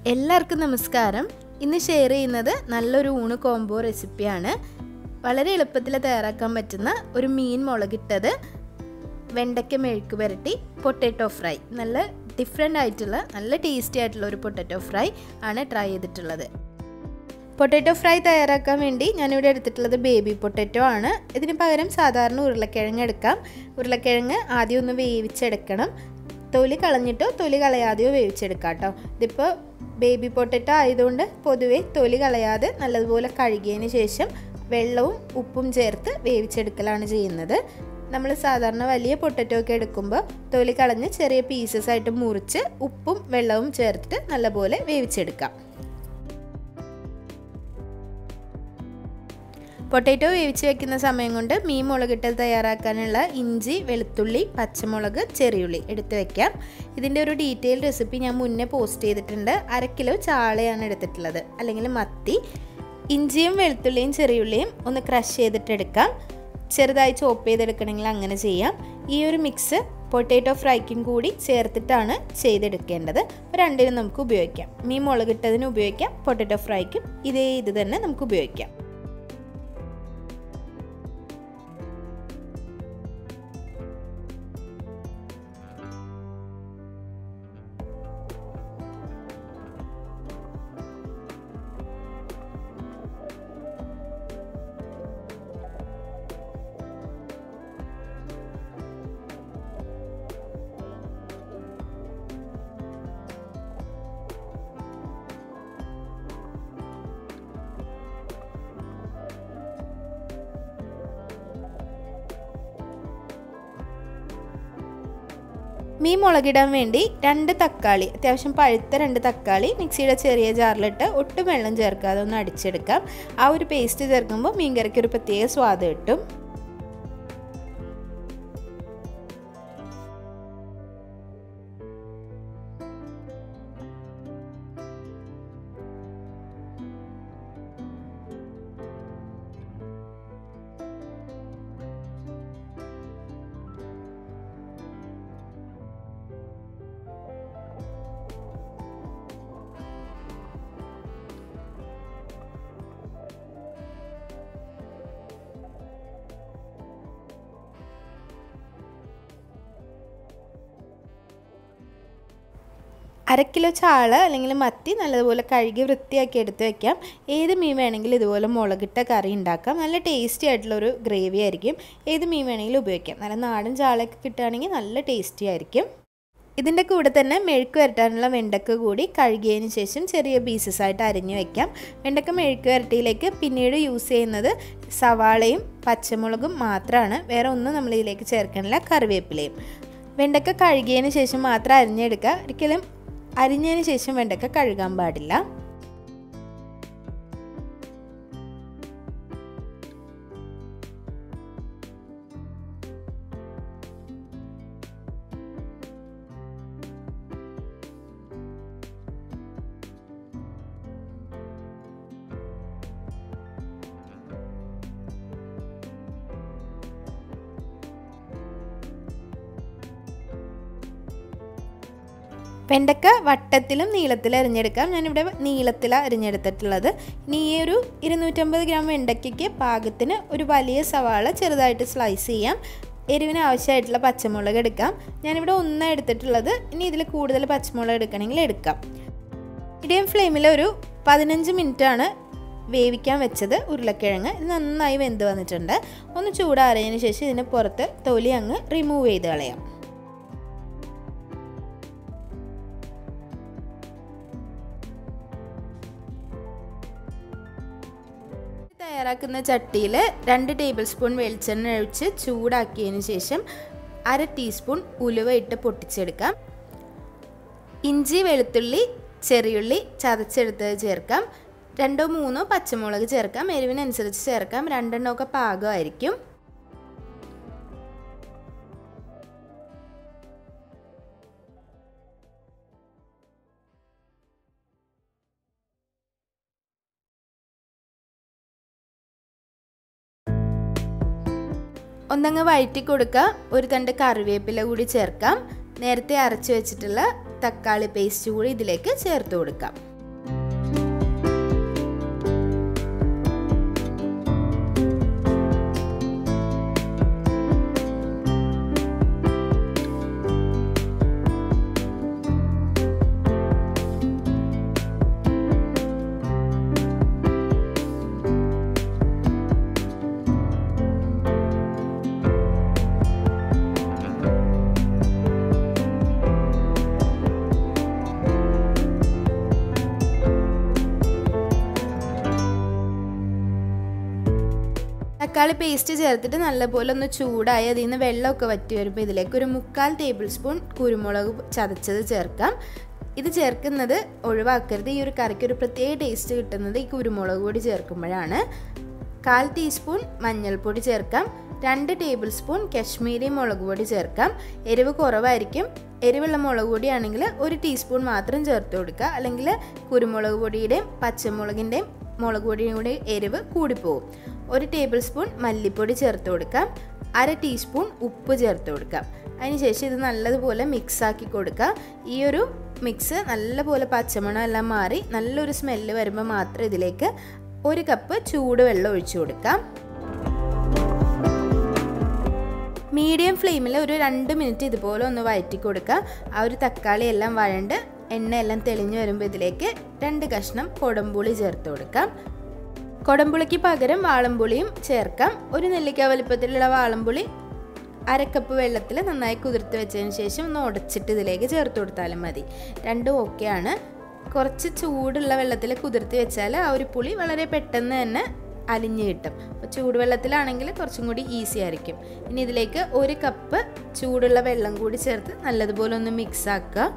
എല്ലാവർക്കും നമസ്കാരം ഇന്ന് ഷെയർ ചെയ്യുന്നത് നല്ലൊരു ഊണ് കോംബോ റെസിപ്പിയാണ് വളരെ എളുപ്പത്തിൽ തയ്യാറാക്കാൻ പറ്റുന്ന ഒരു മീൻ മുളകിട്ടത് വെണ്ടയ്ക്ക മെഴുക്ക് പുരട്ടി പൊട്ടാറ്റോ ഫ്രൈ നല്ല ഡിഫറെൻ്റ് ആയിട്ടുള്ള നല്ല ടേസ്റ്റി ആയിട്ടുള്ള ഒരു പൊട്ടാറ്റോ ഫ്രൈ ആണ് ട്രൈ ചെയ്തിട്ടുള്ളത് പൊട്ടാറ്റോ ഫ്രൈ തയ്യാറാക്കാൻ വേണ്ടി ഞാനിവിടെ എടുത്തിട്ടുള്ളത് ബേബി പൊട്ടാറ്റോ ആണ് ഇതിന് പകരം സാധാരണ ഉരുളക്കിഴങ്ങ് എടുക്കാം ഉരുളക്കിഴങ്ങ് ആദ്യം ഒന്ന് വേവിച്ചെടുക്കണം തൊലി കളഞ്ഞിട്ടോ തൊലി കളയാതെയോ വേവിച്ചെടുക്കാം കേട്ടോ ഇതിപ്പോൾ ബേബി പൊട്ടറ്റോ ആയതുകൊണ്ട് പൊതുവേ തൊലി കളയാതെ നല്ലതുപോലെ കഴുകിയതിന് ശേഷം വെള്ളവും ഉപ്പും ചേർത്ത് വേവിച്ചെടുക്കലാണ് ചെയ്യുന്നത് നമ്മൾ സാധാരണ വലിയ പൊട്ടറ്റോ ഒക്കെ എടുക്കുമ്പോൾ തൊലി കളഞ്ഞ് ചെറിയ പീസസ് ആയിട്ട് മുറിച്ച് ഉപ്പും വെള്ളവും ചേർത്തിട്ട് നല്ലപോലെ വേവിച്ചെടുക്കാം പൊട്ടാറ്റോ വേവിച്ച് വെക്കുന്ന സമയം കൊണ്ട് മീൻ മുളകിട്ട് തയ്യാറാക്കാനുള്ള ഇഞ്ചി വെളുത്തുള്ളി പച്ചമുളക് ചെറിയുള്ളി എടുത്ത് വെക്കാം ഇതിൻ്റെ ഒരു ഡീറ്റെയിൽ റെസിപ്പി ഞാൻ മുന്നേ പോസ്റ്റ് ചെയ്തിട്ടുണ്ട് അര കിലോ ചാളയാണ് എടുത്തിട്ടുള്ളത് അല്ലെങ്കിൽ മത്തി ഇഞ്ചിയും വെളുത്തുള്ളിയും ചെറിയുള്ളിയും ഒന്ന് ക്രഷ് ചെയ്തിട്ടെടുക്കാം ചെറുതായി ചോപ്പ് ചെയ്തെടുക്കണമെങ്കിൽ അങ്ങനെ ചെയ്യാം ഈ ഒരു മിക്സ് പൊട്ടാറ്റോ ഫ്രൈക്കും കൂടി ചേർത്തിട്ടാണ് ചെയ്തെടുക്കേണ്ടത് രണ്ടിനും നമുക്ക് ഉപയോഗിക്കാം മീൻ മുളകിട്ടതിന് ഉപയോഗിക്കാം പൊട്ടാറ്റോ ഫ്രൈക്കും ഇതേ ഇത് തന്നെ നമുക്ക് ഉപയോഗിക്കാം മീൻ മുളകിടാൻ വേണ്ടി രണ്ട് തക്കാളി അത്യാവശ്യം പഴുത്ത രണ്ട് തക്കാളി മിക്സിയുടെ ചെറിയ ജാറിലിട്ട് ഒട്ടും വെള്ളം ചേർക്കാതെ ഒന്ന് അടിച്ചെടുക്കാം ആ ഒരു പേസ്റ്റ് ചേർക്കുമ്പോൾ മീൻ കറിക്ക് ഒരു പ്രത്യേക സ്വാദ് കിട്ടും അര കിലോ ചാള അല്ലെങ്കിൽ മത്തി നല്ലതുപോലെ കഴുകി വൃത്തിയാക്കി എടുത്ത് വെക്കാം ഏത് മീൻ വേണമെങ്കിലും ഇതുപോലെ മുളകിട്ട കറി ഉണ്ടാക്കാം നല്ല ടേസ്റ്റി ആയിട്ടുള്ളൊരു ഗ്രേവി ആയിരിക്കും ഏത് മീൻ വേണമെങ്കിലും ഉപയോഗിക്കാം നല്ല നാടൻ ചാളയൊക്കെ കിട്ടുകയാണെങ്കിൽ നല്ല ടേസ്റ്റി ആയിരിക്കും ഇതിൻ്റെ കൂടെ തന്നെ മെഴുക്ക് വരട്ടാനുള്ള വെണ്ടക്ക കൂടി കഴുകിയതിന് ശേഷം ചെറിയ പീസസ് ആയിട്ട് അരിഞ്ഞു വെക്കാം വെണ്ടക്ക മെഴുക്ക് വരട്ടിയിലേക്ക് പിന്നീട് യൂസ് ചെയ്യുന്നത് സവാളയും പച്ചമുളകും മാത്രമാണ് വേറെ ഒന്നും നമ്മൾ ഇതിലേക്ക് ചേർക്കണില്ല കറിവേപ്പിലയും വെണ്ടക്ക കഴുകിയതിന് ശേഷം മാത്രം അരിഞ്ഞെടുക്കുക ഒരിക്കലും അരിഞ്ഞതിന് ശേഷം വെണ്ടക്ക കഴുകാൻ പാടില്ല വെണ്ടക്ക വട്ടത്തിലും നീളത്തിലും അരിഞ്ഞെടുക്കാം ഞാനിവിടെ നീളത്തിലാണ് അരിഞ്ഞെടുത്തിട്ടുള്ളത് ഇനി ഈ ഒരു ഇരുന്നൂറ്റമ്പത് ഗ്രാം വെണ്ടയ്ക്കയ്ക്ക് പാകത്തിന് ഒരു വലിയ സവാള ചെറുതായിട്ട് സ്ലൈസ് ചെയ്യാം എരിവിന് ആവശ്യമായിട്ടുള്ള പച്ചമുളക് എടുക്കാം ഞാനിവിടെ ഒന്നാണ് എടുത്തിട്ടുള്ളത് ഇനി ഇതിൽ കൂടുതൽ പച്ചമുളക് എടുക്കണമെങ്കിൽ എടുക്കാം മീഡിയം ഫ്ലെയിമിൽ ഒരു പതിനഞ്ച് മിനിറ്റാണ് വേവിക്കാൻ വെച്ചത് ഉരുളക്കിഴങ്ങ് ഇത് നന്നായി വെന്ത് വന്നിട്ടുണ്ട് ഒന്ന് ചൂടാറിയതിന് ശേഷം ഇതിന് പുറത്ത് തൊലി അങ്ങ് റിമൂവ് ചെയ്ത് കളയാം തയ്യാറാക്കുന്ന ചട്ടിയിൽ രണ്ട് ടേബിൾ സ്പൂൺ വെളിച്ചെണ്ണ ഒഴിച്ച് ചൂടാക്കിയതിന് ശേഷം അര ടീസ്പൂൺ ഉലുവ ഇട്ട് പൊട്ടിച്ചെടുക്കാം ഇഞ്ചി വെളുത്തുള്ളി ചെറിയുള്ളി ചതച്ചെടുത്തത് ചേർക്കാം രണ്ടോ മൂന്നോ പച്ചമുളക് ചേർക്കാം എരിവിനനുസരിച്ച് ചേർക്കാം രണ്ടെണ്ണമൊക്കെ പാകമായിരിക്കും ഒന്നങ്ങ് വഴറ്റി കൊടുക്കുക ഒരു തണ്ട് കറിവേപ്പില കൂടി ചേർക്കാം നേരത്തെ അരച്ച് വെച്ചിട്ടുള്ള തക്കാളി പേസ്റ്റ് കൂടി ഇതിലേക്ക് ചേർത്ത് കൊടുക്കാം തക്കാളി പേസ്റ്റ് ചേർത്തിട്ട് നല്ലപോലെ ഒന്ന് ചൂടായി അതിൽ നിന്ന് വെള്ളമൊക്കെ വറ്റി വരുമ്പോൾ ഇതിലേക്ക് ഒരു മുക്കാൽ ടേബിൾ സ്പൂൺ കുരുമുളക് ചതച്ചത് ചേർക്കാം ഇത് ചേർക്കുന്നത് ഒഴിവാക്കരുത് ഈ ഒരു കറിക്ക് ഒരു പ്രത്യേക ടേസ്റ്റ് കിട്ടുന്നത് ഈ കുരുമുളക് പൊടി ചേർക്കുമ്പോഴാണ് കാൽ ടീസ്പൂൺ മഞ്ഞൾപ്പൊടി ചേർക്കാം രണ്ട് ടേബിൾ സ്പൂൺ കശ്മീരി മുളക് പൊടി ചേർക്കാം എരിവ് കുറവായിരിക്കും എരിവുള്ള മുളക് പൊടിയാണെങ്കിൽ ഒരു ടീസ്പൂൺ മാത്രം ചേർത്ത് കൊടുക്കുക അല്ലെങ്കിൽ കുരുമുളക് പൊടിയുടെയും പച്ചമുളകിൻ്റെയും മുളക് പൊടിയും കൂടി എരിവ് കൂടിപ്പോവും ഒരു ടേബിൾ സ്പൂൺ മല്ലിപ്പൊടി ചേർത്ത് കൊടുക്കാം അര ടീസ്പൂൺ ഉപ്പ് ചേർത്ത് കൊടുക്കാം അതിനുശേഷം ഇത് നല്ലതുപോലെ മിക്സ് ആക്കി കൊടുക്കുക ഈ ഒരു മിക്സ് നല്ലപോലെ പച്ചമണം എല്ലാം മാറി നല്ലൊരു സ്മെല്ല് വരുമ്പോൾ മാത്രം ഇതിലേക്ക് ഒരു കപ്പ് ചൂടുവെള്ളം ഒഴിച്ചു കൊടുക്കാം മീഡിയം ഫ്ലെയിമിൽ ഒരു രണ്ട് മിനിറ്റ് ഇതുപോലെ ഒന്ന് വഴറ്റി കൊടുക്കുക ആ ഒരു തക്കാളി എല്ലാം വഴണ്ട് എണ്ണയെല്ലാം തെളിഞ്ഞു വരുമ്പോൾ ഇതിലേക്ക് രണ്ട് കഷ്ണം കൊടംപുളി ചേർത്ത് കൊടുക്കാം കൊടംപുളിക്ക് പകരം വാളംപുളിയും ചേർക്കാം ഒരു നെല്ലിക്ക വലിപ്പത്തിലുള്ള വാളംപുളി അരക്കപ്പ് വെള്ളത്തിൽ നന്നായി കുതിർത്ത് വെച്ചതിന് ശേഷം ഒന്ന് ഉടച്ചിട്ട് ഇതിലേക്ക് ചേർത്ത് കൊടുത്താലും മതി രണ്ടും ഓക്കെയാണ് കുറച്ച് ചൂടുള്ള വെള്ളത്തിൽ കുതിർത്ത് വെച്ചാൽ ആ ഒരു പുളി വളരെ പെട്ടെന്ന് തന്നെ അലിഞ്ഞ് കിട്ടും അപ്പോൾ ചൂടുവെള്ളത്തിലാണെങ്കിൽ കുറച്ചും കൂടി ഈസി ആയിരിക്കും ഇനി ഇതിലേക്ക് ഒരു കപ്പ് ചൂടുള്ള വെള്ളം കൂടി ചേർത്ത് നല്ലതുപോലെ ഒന്ന് മിക്സ് ആക്കുക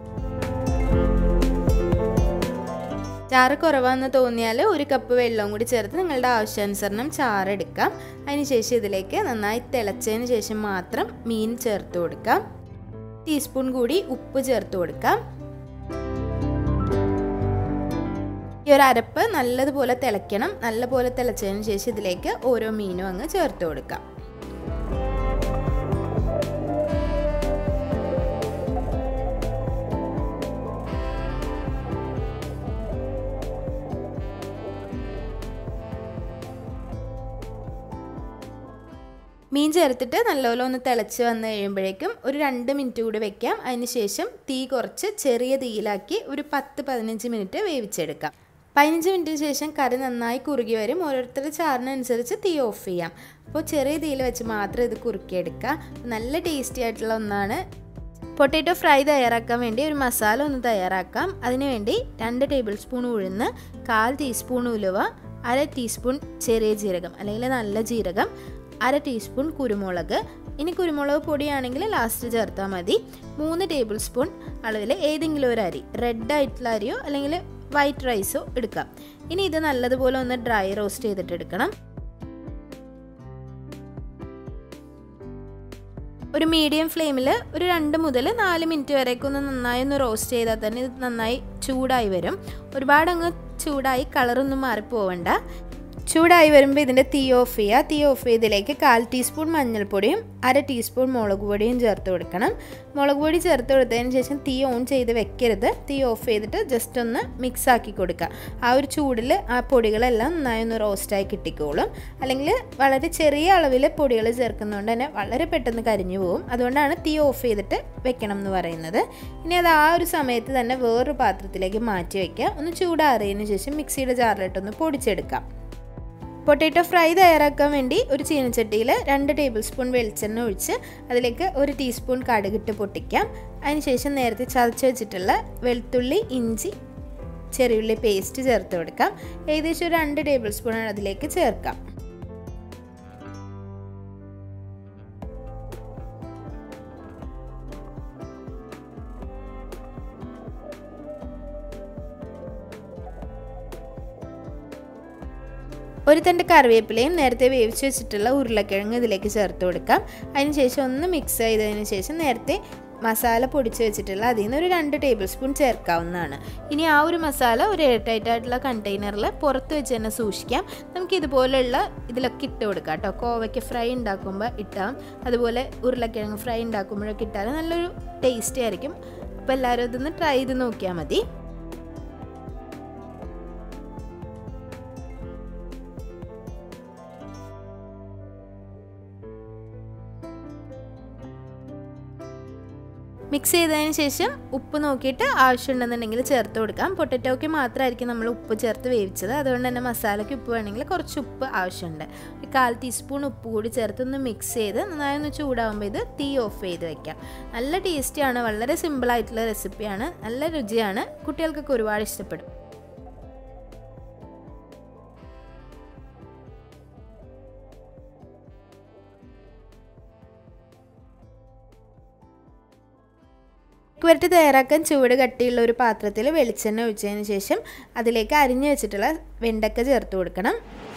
ചാറ് കുറവാന്ന് തോന്നിയാൽ ഒരു കപ്പ് വെള്ളവും കൂടി ചേർത്ത് നിങ്ങളുടെ ആവശ്യാനുസരണം ചാറ് എടുക്കാം അതിനുശേഷം ഇതിലേക്ക് നന്നായി തിളച്ചതിന് ശേഷം മാത്രം മീൻ ചേർത്ത് കൊടുക്കാം ടീസ്പൂൺ കൂടി ഉപ്പ് ചേർത്ത് കൊടുക്കാം ഈ ഒരു അരപ്പ് നല്ലതുപോലെ തിളയ്ക്കണം നല്ലപോലെ തിളച്ചതിന് ശേഷം ഇതിലേക്ക് ഓരോ മീനും അങ്ങ് ചേർത്ത് കൊടുക്കാം മീൻ ചേർത്തിട്ട് നല്ലപോലെ ഒന്ന് തിളച്ച് വന്ന് കഴിയുമ്പോഴേക്കും ഒരു രണ്ട് മിനിറ്റ് കൂടി വെക്കാം അതിനുശേഷം തീ കുറച്ച് ചെറിയ തീയിലാക്കി ഒരു പത്ത് പതിനഞ്ച് മിനിറ്റ് വേവിച്ചെടുക്കാം പതിനഞ്ച് മിനിറ്റിന് ശേഷം കറി നന്നായി കുറുകി വരും ഓരോരുത്തരുടെ ചാറിനനുസരിച്ച് തീ ഓഫ് ചെയ്യാം അപ്പോൾ ചെറിയ തീയിൽ വെച്ച് മാത്രം ഇത് കുറുക്കിയെടുക്കുക നല്ല ടേസ്റ്റി ആയിട്ടുള്ള ഒന്നാണ് പൊട്ടാറ്റോ ഫ്രൈ തയ്യാറാക്കാൻ വേണ്ടി ഒരു മസാല ഒന്ന് തയ്യാറാക്കാം അതിനുവേണ്ടി രണ്ട് ടേബിൾ സ്പൂൺ ഉഴുന്ന് കാൽ ടീസ്പൂൺ ഉലുവ അര ടീസ്പൂൺ ചെറിയ ജീരകം അല്ലെങ്കിൽ നല്ല ജീരകം അര ടീസ്പൂൺ കുരുമുളക് ഇനി കുരുമുളക് പൊടിയാണെങ്കിൽ ലാസ്റ്റ് ചേർത്താൽ മതി മൂന്ന് ടേബിൾ സ്പൂൺ അളവിൽ ഏതെങ്കിലും ഒരു അരി റെഡ് ആയിട്ടുള്ള അരിയോ അല്ലെങ്കിൽ വൈറ്റ് റൈസോ എടുക്കാം ഇനി ഇത് നല്ലതുപോലെ ഒന്ന് ഡ്രൈ റോസ്റ്റ് ചെയ്തിട്ട് എടുക്കണം ഒരു മീഡിയം ഫ്ലെയിമിൽ ഒരു രണ്ട് മുതൽ നാല് മിനിറ്റ് വരെയൊക്കെ ഒന്ന് നന്നായി ഒന്ന് റോസ്റ്റ് ചെയ്താൽ തന്നെ ഇത് നന്നായി ചൂടായി വരും ഒരുപാട് അങ്ങ് ചൂടായി കളറൊന്നും മാറിപ്പോവണ്ട ചൂടായി വരുമ്പോൾ ഇതിൻ്റെ തീ ഓഫ് ചെയ്യുക തീ ഓഫ് ചെയ്തതിലേക്ക് കാൽ ടീസ്പൂൺ മഞ്ഞൾപ്പൊടിയും അര ടീസ്പൂൺ മുളക് പൊടിയും ചേർത്ത് കൊടുക്കണം മുളക് പൊടി ചേർത്ത് കൊടുത്തതിന് ശേഷം തീ ഓൺ ചെയ്ത് വെക്കരുത് തീ ഓഫ് ചെയ്തിട്ട് ജസ്റ്റ് ഒന്ന് മിക്സ് ആക്കി കൊടുക്കുക ആ ഒരു ചൂടിൽ ആ പൊടികളെല്ലാം നന്നായി ഒന്ന് റോസ്റ്റായി കിട്ടിക്കോളും അല്ലെങ്കിൽ വളരെ ചെറിയ അളവിൽ പൊടികൾ ചേർക്കുന്നതുകൊണ്ട് തന്നെ വളരെ പെട്ടെന്ന് കരിഞ്ഞു പോകും അതുകൊണ്ടാണ് തീ ഓഫ് ചെയ്തിട്ട് വെക്കണം എന്ന് പറയുന്നത് ഇനി അത് ആ ഒരു സമയത്ത് തന്നെ വേറൊരു പാത്രത്തിലേക്ക് മാറ്റി വയ്ക്കുക ഒന്ന് ചൂടാറിയതിന് ശേഷം മിക്സിയുടെ ജാറിലിട്ടൊന്ന് പൊടിച്ചെടുക്കാം പൊട്ടാറ്റോ ഫ്രൈ തയ്യാറാക്കാൻ വേണ്ടി ഒരു ചീനച്ചട്ടിയിൽ രണ്ട് ടേബിൾ സ്പൂൺ വെളിച്ചെണ്ണ ഒഴിച്ച് അതിലേക്ക് ഒരു ടീസ്പൂൺ കടുകിട്ട് പൊട്ടിക്കാം അതിനുശേഷം നേരത്തെ ചതച്ച് വെച്ചിട്ടുള്ള വെളുത്തുള്ളി ഇഞ്ചി ചെറിയുള്ളി പേസ്റ്റ് ചേർത്ത് കൊടുക്കാം ഏകദേശം ഒരു രണ്ട് ടേബിൾ സ്പൂൺ അതിലേക്ക് ചേർക്കാം ഒരു തണ്ട് കറിവേപ്പിലയും നേരത്തെ വേവിച്ച് വെച്ചിട്ടുള്ള ഉരുളക്കിഴങ്ങ് ഇതിലേക്ക് ചേർത്ത് കൊടുക്കാം അതിനുശേഷം ഒന്ന് മിക്സ് ചെയ്തതിന് ശേഷം നേരത്തെ മസാല പൊടിച്ച് വെച്ചിട്ടുള്ള അതിൽ നിന്ന് ഒരു രണ്ട് ടേബിൾ സ്പൂൺ ചേർക്കാവുന്നതാണ് ഇനി ആ ഒരു മസാല ഒരു എയർ ടൈറ്റ് ആയിട്ടുള്ള കണ്ടെയ്നറിൽ പുറത്ത് വെച്ച് തന്നെ സൂക്ഷിക്കാം നമുക്ക് ഇതുപോലെയുള്ള ഇതിലൊക്കെ ഇട്ട് കൊടുക്കാം കേട്ടോ കോവയ്ക്ക് ഫ്രൈ ഉണ്ടാക്കുമ്പോൾ ഇട്ടാം അതുപോലെ ഉരുളക്കിഴങ്ങ് ഫ്രൈ ഉണ്ടാക്കുമ്പോഴൊക്കെ ഇട്ടാൽ നല്ലൊരു ടേസ്റ്റി ആയിരിക്കും അപ്പോൾ എല്ലാവരും ഇതൊന്ന് ട്രൈ ചെയ്ത് നോക്കിയാൽ മതി മിക്സ് ചെയ്തതിന് ശേഷം ഉപ്പ് നോക്കിയിട്ട് ആവശ്യമുണ്ടെന്നുണ്ടെങ്കിൽ ചേർത്ത് കൊടുക്കാം പൊട്ടറ്റോയ്ക്ക് മാത്രമായിരിക്കും നമ്മൾ ഉപ്പ് ചേർത്ത് വേവിച്ചത് അതുകൊണ്ട് തന്നെ മസാലയ്ക്ക് ഉപ്പ് വേണമെങ്കിൽ കുറച്ച് ഉപ്പ് ആവശ്യമുണ്ട് ഒരു കാൽ ടീസ്പൂൺ ഉപ്പ് കൂടി ചേർത്ത് ഒന്ന് മിക്സ് ചെയ്ത് നന്നായി ഒന്ന് ചൂടാകുമ്പോൾ ഇത് തീ ഓഫ് ചെയ്ത് വെക്കാം നല്ല ടേസ്റ്റിയാണ് വളരെ സിമ്പിളായിട്ടുള്ള റെസിപ്പിയാണ് നല്ല രുചിയാണ് കുട്ടികൾക്കൊക്കെ ഒരുപാട് ഇഷ്ടപ്പെടും മെഴുക്ക് വരട്ടി തയ്യാറാക്കാൻ ചൂട് കട്ടിയുള്ള ഒരു പാത്രത്തിൽ വെളിച്ചെണ്ണ ഒഴിച്ചതിന് ശേഷം അതിലേക്ക് അരിഞ്ഞു വെച്ചിട്ടുള്ള വെണ്ടക്ക ചേർത്ത് കൊടുക്കണം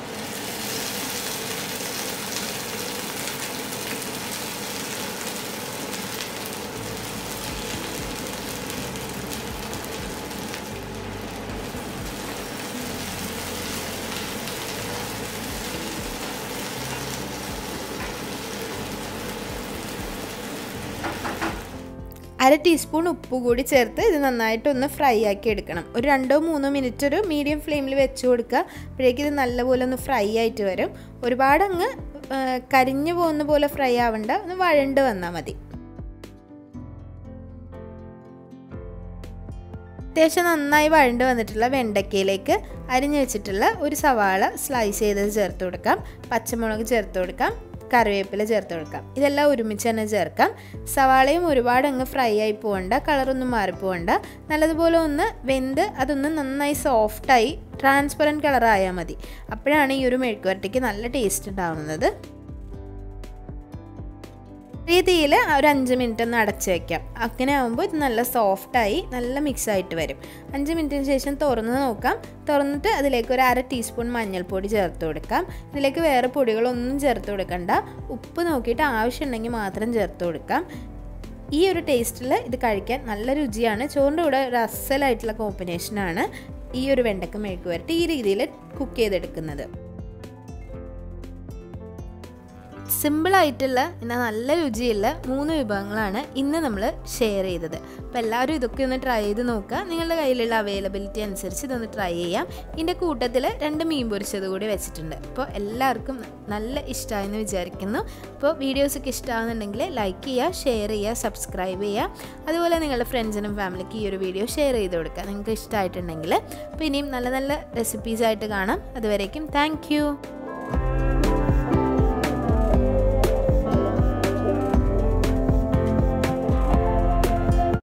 അര ടീസ്പൂൺ ഉപ്പ് കൂടി ചേർത്ത് ഇത് നന്നായിട്ടൊന്ന് ഫ്രൈ ആക്കി എടുക്കണം ഒരു രണ്ടോ മൂന്നോ മിനിറ്റ് ഒരു മീഡിയം ഫ്ലെയിമിൽ വെച്ച് കൊടുക്കുക അപ്പോഴേക്കും ഇത് നല്ലപോലെ ഒന്ന് ഫ്രൈ ആയിട്ട് വരും ഒരുപാട് അങ്ങ് കരിഞ്ഞു പോകുന്ന പോലെ ഫ്രൈ ആവണ്ട ഒന്ന് വഴണ്ട് വന്നാൽ മതി അത്യാവശ്യം നന്നായി വഴണ്ട് വന്നിട്ടുള്ള വെണ്ടയ്ക്കയിലേക്ക് അരിഞ്ഞു വെച്ചിട്ടുള്ള ഒരു സവാള സ്ലൈസ് ചെയ്തത് ചേർത്ത് കൊടുക്കാം പച്ചമുളക് ചേർത്ത് കൊടുക്കാം കറിവേപ്പില ചേർത്ത് കൊടുക്കാം ഇതെല്ലാം ഒരുമിച്ച് തന്നെ ചേർക്കാം സവാളയും ഒരുപാട് അങ്ങ് ഫ്രൈ ആയി പോകണ്ട കളറൊന്നും മാറിപ്പോകണ്ട നല്ലതുപോലെ ഒന്ന് വെന്ത് അതൊന്ന് നന്നായി സോഫ്റ്റായി ട്രാൻസ്പെറൻറ്റ് കളറായാൽ മതി അപ്പോഴാണ് ഈ ഒരു മെഴുക്കുവരട്ടിക്ക് നല്ല ടേസ്റ്റ് ഉണ്ടാവുന്നത് ചെറിയ തീയിൽ ഒരു അഞ്ച് മിനിറ്റ് ഒന്ന് അടച്ച് വയ്ക്കാം അങ്ങനെ ആകുമ്പോൾ ഇത് നല്ല സോഫ്റ്റായി നല്ല മിക്സ് ആയിട്ട് വരും അഞ്ച് മിനിറ്റിന് ശേഷം തുറന്ന് നോക്കാം തുറന്നിട്ട് അതിലേക്ക് ഒരു അര ടീസ്പൂൺ മഞ്ഞൾപ്പൊടി ചേർത്ത് കൊടുക്കാം ഇതിലേക്ക് വേറെ പൊടികളൊന്നും ചേർത്ത് കൊടുക്കണ്ട ഉപ്പ് നോക്കിയിട്ട് ആവശ്യമുണ്ടെങ്കിൽ മാത്രം ചേർത്ത് കൊടുക്കാം ഈ ഒരു ടേസ്റ്റിൽ ഇത് കഴിക്കാൻ നല്ല രുചിയാണ് ചോറിൻ്റെ കൂടെ ഒരു അസലായിട്ടുള്ള കോമ്പിനേഷനാണ് ഈ ഒരു വെണ്ടക്ക മെഴുക്ക് വരട്ടി ഈ രീതിയിൽ കുക്ക് ചെയ്തെടുക്കുന്നത് സിമ്പിളായിട്ടുള്ള എന്നാൽ നല്ല രുചിയുള്ള മൂന്ന് വിഭവങ്ങളാണ് ഇന്ന് നമ്മൾ ഷെയർ ചെയ്തത് അപ്പോൾ എല്ലാവരും ഇതൊക്കെ ഒന്ന് ട്രൈ ചെയ്ത് നോക്കുക നിങ്ങളുടെ കയ്യിലുള്ള അവൈലബിലിറ്റി അനുസരിച്ച് ഇതൊന്ന് ട്രൈ ചെയ്യാം ഇതിൻ്റെ കൂട്ടത്തിൽ രണ്ട് മീൻ പൊരിച്ചത് കൂടി വെച്ചിട്ടുണ്ട് അപ്പോൾ എല്ലാവർക്കും നല്ല ഇഷ്ടമായെന്ന് വിചാരിക്കുന്നു അപ്പോൾ വീഡിയോസൊക്കെ ഇഷ്ടമാകുന്നുണ്ടെങ്കിൽ ലൈക്ക് ചെയ്യുക ഷെയർ ചെയ്യുക സബ്സ്ക്രൈബ് ചെയ്യുക അതുപോലെ നിങ്ങളുടെ ഫ്രണ്ട്സിനും ഫാമിലിക്ക് ഈ ഒരു വീഡിയോ ഷെയർ ചെയ്ത് കൊടുക്കുക നിങ്ങൾക്ക് ഇഷ്ടമായിട്ടുണ്ടെങ്കിൽ അപ്പോൾ ഇനിയും നല്ല നല്ല റെസിപ്പീസായിട്ട് കാണാം അതുവരേക്കും താങ്ക്